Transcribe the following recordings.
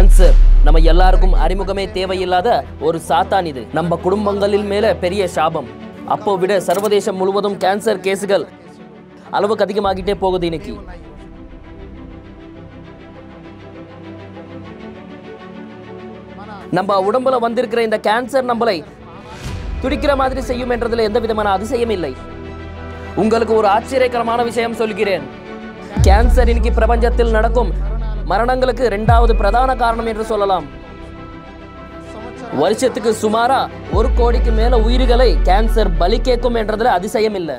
cancer நம்ம எல்லாருக்கும் அறிமுகமே தேவையில்லாத ஒரு சாத்தான் இது நம்ம குடும்பங்களில் மேல பெரிய சாபம் அப்போ விட சர்வதேசம் முழுவதும் கேன்சர் கேஸுகள் அளவுக்கு அதிகமாகிட்டே போகுது இன்னைக்கு நம்ம உடம்புல வந்திருக்கிற இந்த கேன்சர் நம்மளை துடிக்கிற மாதிரி செய்யும் என்றதுல எந்த விதமான அதிசயம் இல்லை உங்களுக்கு ஒரு ஆச்சரியகரமான விஷயம் சொல்கிறேன் கேன்சர் இன்னைக்கு பிரபஞ்சத்தில் நடக்கும் மரணங்களுக்கு இரண்டாவது பிரதான காரணம் என்று சொல்லலாம் வருஷத்துக்கு சுமாரா ஒரு கோடிக்கு மேல உயிர்களை கேன்சர் பலி கேட்கும் என்றதுல அதிசயம் இல்லை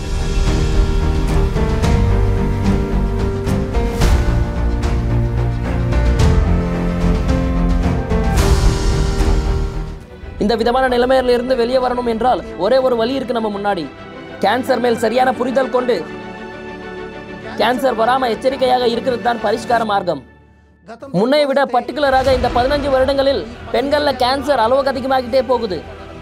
இந்த விதமான நிலைமையில இருந்து வெளியே வரணும் என்றால் ஒரே ஒரு வழி இருக்கு நம்ம முன்னாடி கேன்சர் மேல் சரியான புரிதல் கொண்டு கேன்சர் வராம எச்சரிக்கையாக இருக்கிறது தான் பரிஷ்கார மார்க்கம் முன்னை விட பர்டிகுலராக இந்த பதினஞ்சு வருடங்களில் பெண்கள்ல கேன்சர் அளவுக்கு அதிகமாகிட்டே போகுது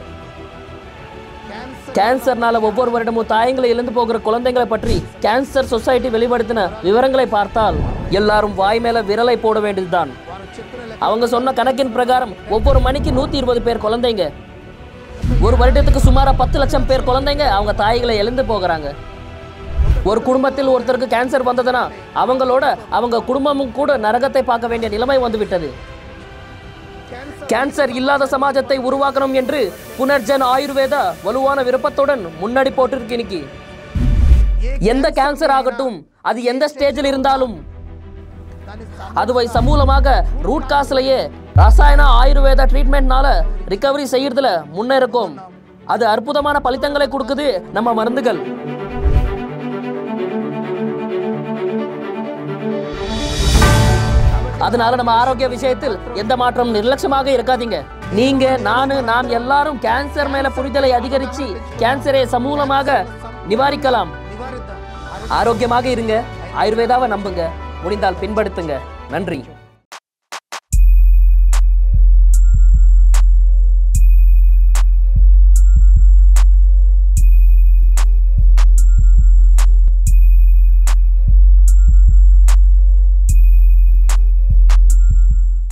கேன்சர்னால ஒவ்வொரு வருடமும் தாயங்களை இழந்து போகிற குழந்தைகளை பற்றி கேன்சர் சொசைட்டி வெளிப்படுத்தின விவரங்களை பார்த்தால் எல்லாரும் வாய் மேல விரலை போட வேண்டியதுதான் அவங்க சொன்ன கணக்கின் பிரகாரம் ஒவ்வொரு மணிக்கு நூத்தி இருபது பேர் குழந்தைங்க ஒரு வருடத்துக்கு சுமாரா பத்து லட்சம் பேர் குழந்தைங்க அவங்க தாய்களை இழந்து போகிறாங்க ஒரு குடும்பத்தில் ஒருத்தருக்கு கேன்சர் வந்ததுன்னா அவங்களோட அவங்க குடும்பமும் கூட நரகத்தை பார்க்க வேண்டிய நிலைமை வந்து விட்டது கேன்சர் இல்லாத சமாஜத்தை உருவாக்கணும் என்று புனர்ஜன் ஆயுர்வேதா வலுவான விருப்பத்துடன் முன்னாடி போட்டிருக்கு இன்னைக்கு எந்த கேன்சர் ஆகட்டும் அது எந்த ஸ்டேஜில் இருந்தாலும் அதுவை சமூலமாக ரூட் காசுலயே ரசாயன ஆயுர்வேத ட்ரீட்மெண்ட்னால ரிகவரி செய்யறதுல முன்னேறக்கும் அது அற்புதமான பலித்தங்களை கொடுக்குது நம்ம மருந்துகள் அதனால நம்ம ஆரோக்கிய விஷயத்தில் எந்த மாற்றம் நிர்லட்சமாக இருக்காதீங்க நீங்க நானு நாம் எல்லாரும் கேன்சர் மேல புரிதலை அதிகரிச்சு கேன்சரை சமூலமாக நிவாரிக்கலாம் ஆரோக்கியமாக இருங்க ஆயுர்வேதாவை நம்புங்க முடிந்தால் பின்படுத்துங்க நன்றி